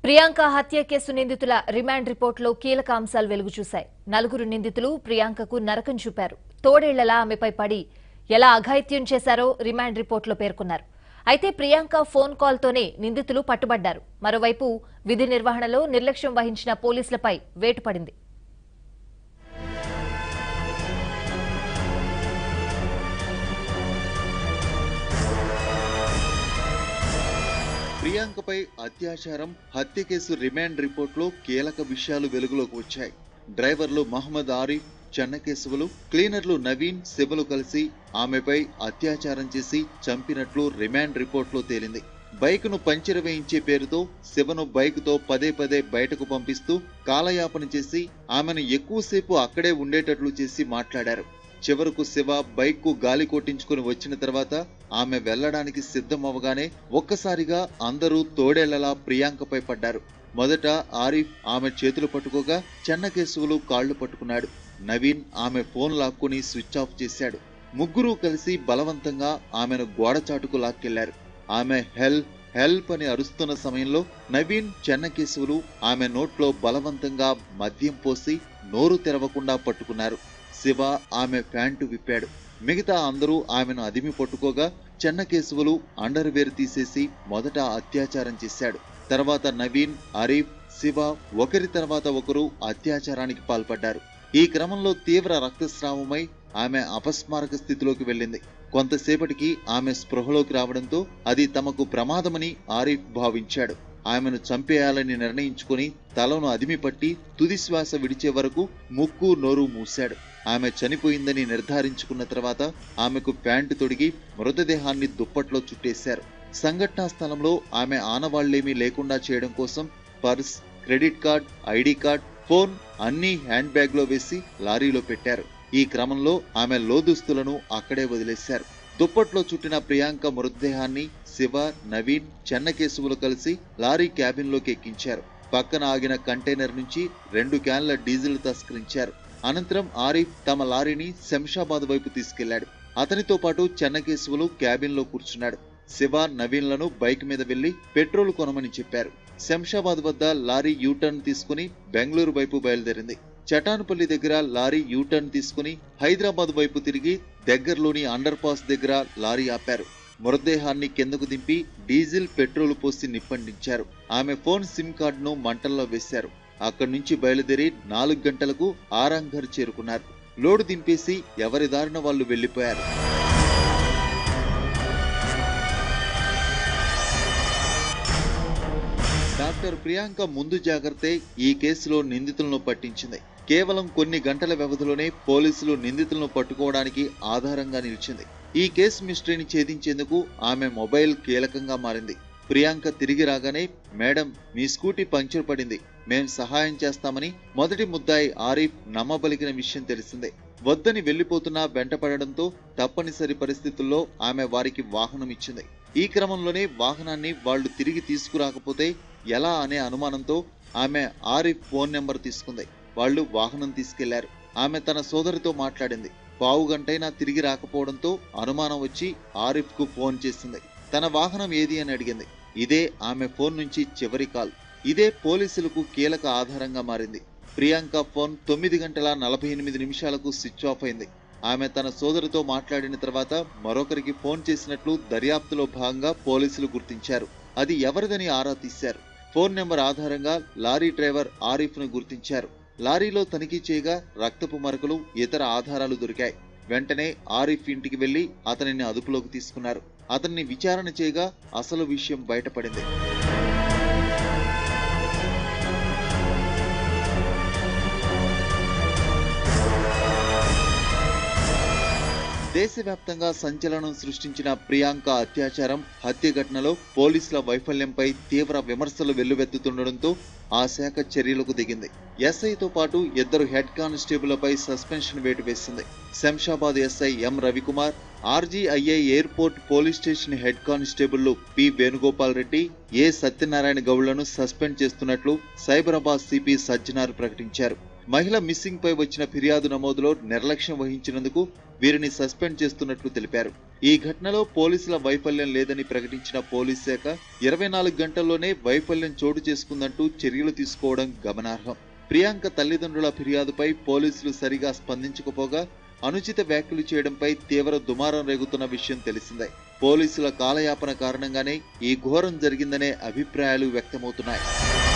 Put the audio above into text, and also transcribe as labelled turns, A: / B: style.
A: ప్రియాంక హత్య కేసు నిందితుల రిమాండ్ రిపోర్టులో కీలక అంశాలు వెలుగు చూశాయి నలుగురు నిందితులు ప్రియాంకకు నరకం చూపారు తోడేళ్లలా ఆమెపై పడి ఎలా అఘాయిత్యం చేశారో రిమాండ్ రిపోర్టులో పేర్కొన్నారు అయితే ప్రియాంక ఫోన్ కాల్తోనే నిందితులు పట్టుబడ్డారు మరోవైపు విధి నిర్వహణలో నిర్లక్ష్యం వహించిన పోలీసులపై వేటు పడింది
B: ప్రియాంకపై అత్యాచారం హత్య కేసు రిమాండ్ రిపోర్ట్లో కీలక విషయాలు వెలుగులోకి వచ్చాయి డ్రైవర్లు మహమ్మద్ ఆరిఫ్ చెన్నకేశవులు క్లీనర్లు నవీన్ శివలు కలిసి ఆమెపై అత్యాచారం చేసి చంపినట్లు రిమాండ్ రిపోర్ట్లో తేలింది బైక్ను పంచర్ వేయించే పేరుతో శివను బైక్తో పదే పదే బయటకు పంపిస్తూ కాలయాపన చేసి ఆమెను ఎక్కువసేపు అక్కడే ఉండేటట్లు చేసి మాట్లాడారు చివరకు శివ బైక్కు గాలి కొట్టించుకుని వచ్చిన తర్వాత ఆమె వెళ్లడానికి సిద్ధం అవగానే ఒక్కసారిగా అందరూ తోడేళ్లలా ప్రియాంకపై పడ్డారు మొదట ఆరిఫ్ ఆమె చేతులు పట్టుకోగా చెన్నకేశవులు కాళ్లు పట్టుకున్నాడు నవీన్ ఆమె ఫోన్ లాక్కుని స్విచ్ ఆఫ్ చేశాడు ముగ్గురు కలిసి బలవంతంగా ఆమెను గోడచాటుకు లాక్కెళ్లారు ఆమె హెల్ హెల్ప్ అని అరుస్తున్న సమయంలో నవీన్ చెన్నకేశవులు ఆమె నోట్లో బలవంతంగా మద్యం పోసి నోరు తెరవకుండా పట్టుకున్నారు శివ ఆమె ప్యాంటు విప్పాడు మిగతా అందరూ ఆమెను అదిమి పట్టుకోగా చెన్నకేశవులు అండర్ వేర్ తీసేసి మొదట అత్యాచారం చేశాడు తర్వాత నవీన్ అరీఫ్ శివ ఒకరి తర్వాత ఒకరు అత్యాచారానికి పాల్పడ్డారు ఈ క్రమంలో తీవ్ర రక్తస్రావమై ఆమె అపస్మారక స్థితిలోకి వెళ్ళింది కొంతసేపటికి ఆమె స్పృహలోకి రావడంతో అది తమకు ప్రమాదమని ఆరిఫ్ భావించాడు ఆమెను చంపేయాలని నిర్ణయించుకుని తలను అదిమి పట్టి తుది శ్వాస విడిచే వరకు ముక్కు నోరు మూశాడు ఆమె చనిపోయిందని నిర్ధారించుకున్న తర్వాత ఆమెకు ప్యాంటు తొడిగి మృతదేహాన్ని దుప్పట్లో చుట్టేశారు సంఘటనా స్థలంలో ఆమె ఆనవాళ్లేమీ లేకుండా చేయడం కోసం purse credit card ID card phone అన్నీ హ్యాండ్ బ్యాగ్ లో వేసి లారీలో పెట్టారు ఈ క్రమంలో ఆమె లోదుస్తులను అక్కడే వదిలేశారు దుప్పట్లో చుట్టిన ప్రియాంక మృతదేహాన్ని శివ నవీన్ చెన్నకేశవులు కలిసి లారీ క్యాబిన్లోకి ఎక్కించారు పక్కన ఆగిన కంటైనర్ నుంచి రెండు క్యాన్ల డీజిల్ తస్కరించారు అనంతరం ఆరిఫ్ తమ లారీని శంషాబాద్ వైపు తీసుకెళ్లాడు అతనితో పాటు చెన్నకేశవులు క్యాబిన్లో కూర్చున్నాడు శివ నవీన్లను బైక్ మీద వెళ్లి పెట్రోల్ కొనమని చెప్పారు శంషాబాద్ వద్ద లారీ యూటర్న్ తీసుకుని బెంగళూరు వైపు బయలుదేరింది చటానుపల్లి దగ్గర లారీ యూటర్న్ తీసుకుని హైదరాబాద్ వైపు తిరిగి దగ్గరలోని అండర్ పాస్ దగ్గర లారీ ఆపారు మృతదేహాన్ని కిందకు దింపి డీజిల్ పెట్రోల్ పోసి నిప్పండించారు ఆమె ఫోన్ సిమ్ కార్డును మంటల్లో వేశారు అక్కడి నుంచి బయలుదేరి నాలుగు గంటలకు ఆరాంఘర్ చేరుకున్నారు లోడు దింపేసి ఎవరి దారిన వాళ్ళు వెళ్లిపోయారు డాక్టర్ ప్రియాంక ముందు జాగ్రత్తే ఈ కేసులో నిందితులను పట్టించింది కేవలం కొన్ని గంటల వ్యవధిలోనే పోలీసులు నిందితులను పట్టుకోవడానికి ఆధారంగా నిలిచింది ఈ కేసు మిస్టరీని ఛేదించేందుకు ఆమె మొబైల్ కీలకంగా మారింది ప్రియాంక తిరిగి రాగానే మేడం మీ స్కూటీ పంక్చర్ పడింది మేం సహాయం చేస్తామని మొదటి ముద్దాయి ఆరిఫ్ నమ్మబలికిన విషయం తెలిసిందే వద్దని వెళ్లిపోతున్నా వెంటపడడంతో తప్పనిసరి పరిస్థితుల్లో ఆమె వారికి వాహనం ఇచ్చింది ఈ క్రమంలోనే వాహనాన్ని వాళ్లు తిరిగి తీసుకురాకపోతే ఎలా అనే అనుమానంతో ఆమె ఆరిఫ్ ఫోన్ నెంబర్ తీసుకుంది వాళ్ళు వాహనం తీసుకెళ్లారు ఆమె తన సోదరితో మాట్లాడింది పావు గంటైనా తిరిగి రాకపోవడంతో అనుమానం వచ్చి ఆరిఫ్ కు ఫోన్ చేసింది తన వాహనం ఏది అని అడిగింది ఇదే ఆమె ఫోన్ నుంచి చివరి కాల్ ఇదే పోలీసులకు కీలక ఆధారంగా మారింది ప్రియాంక ఫోన్ తొమ్మిది గంటల నలభై ఎనిమిది నిమిషాలకు స్విచ్ ఆఫ్ అయింది ఆమె తన సోదరితో మాట్లాడిన తర్వాత మరొకరికి ఫోన్ చేసినట్లు దర్యాప్తులో భాగంగా పోలీసులు గుర్తించారు అది ఎవరిదని ఆరా తీశారు ఫోన్ నెంబర్ ఆధారంగా లారీ డ్రైవర్ ఆరిఫ్ ను గుర్తించారు లారీలో తనిఖీ చేయగా రక్తపు మరకలు ఇతర ఆధారాలు దొరికాయి వెంటనే ఆరిఫ్ ఇంటికి వెళ్లి అతనిని అదుపులోకి తీసుకున్నారు అతన్ని విచారణ చేయగా అసలు విషయం బయటపడింది దేశవ్యాప్తంగా సంచలనం సృష్టించిన ప్రియాంక అత్యాచారం హత్య ఘటనలో పోలీసుల వైఫల్యంపై తీవ్ర విమర్శలు వెల్లువెత్తుతుండటంతో ఆ శాఖ చర్యలకు దిగింది ఎస్ఐతో పాటు ఇద్దరు హెడ్ కానిస్టేబుళ్లపై సస్పెన్షన్ వేటు వేసింది Shamshabad SI M Ravikumar RGIA airport police station head కానిస్టేబుళ్లు పి వేణుగోపాల్ రెడ్డి ఏ సత్యనారాయణ గౌడ్లను సస్పెండ్ చేస్తున్నట్లు సైబరాబాద్ సిపి సజ్జనార్ ప్రకటించారు మహిళ మిస్సింగ్ పై వచ్చిన ఫిర్యాదు నమోదులో నిర్లక్ష్యం వహించినందుకు వీరిని సస్పెండ్ చేస్తున్నట్లు తెలిపారు ఈ ఘటనలో పోలీసుల వైఫల్యం లేదని ప్రకటించిన పోలీస్ శాఖ ఇరవై నాలుగు గంటల్లోనే వైఫల్యం చోటు చేసుకుందంటూ చర్యలు తీసుకోవడం గమనార్హం ప్రియాంక తల్లిదండ్రుల ఫిర్యాదుపై పోలీసులు సరిగా స్పందించకపోగా అనుచిత వ్యాఖ్యలు చేయడంపై తీవ్ర దుమారం రేగుతున్న విషయం తెలిసిందే పోలీసుల కాలయాపన కారణంగానే ఈ ఘోరం జరిగిందనే అభిప్రాయాలు వ్యక్తమవుతున్నాయి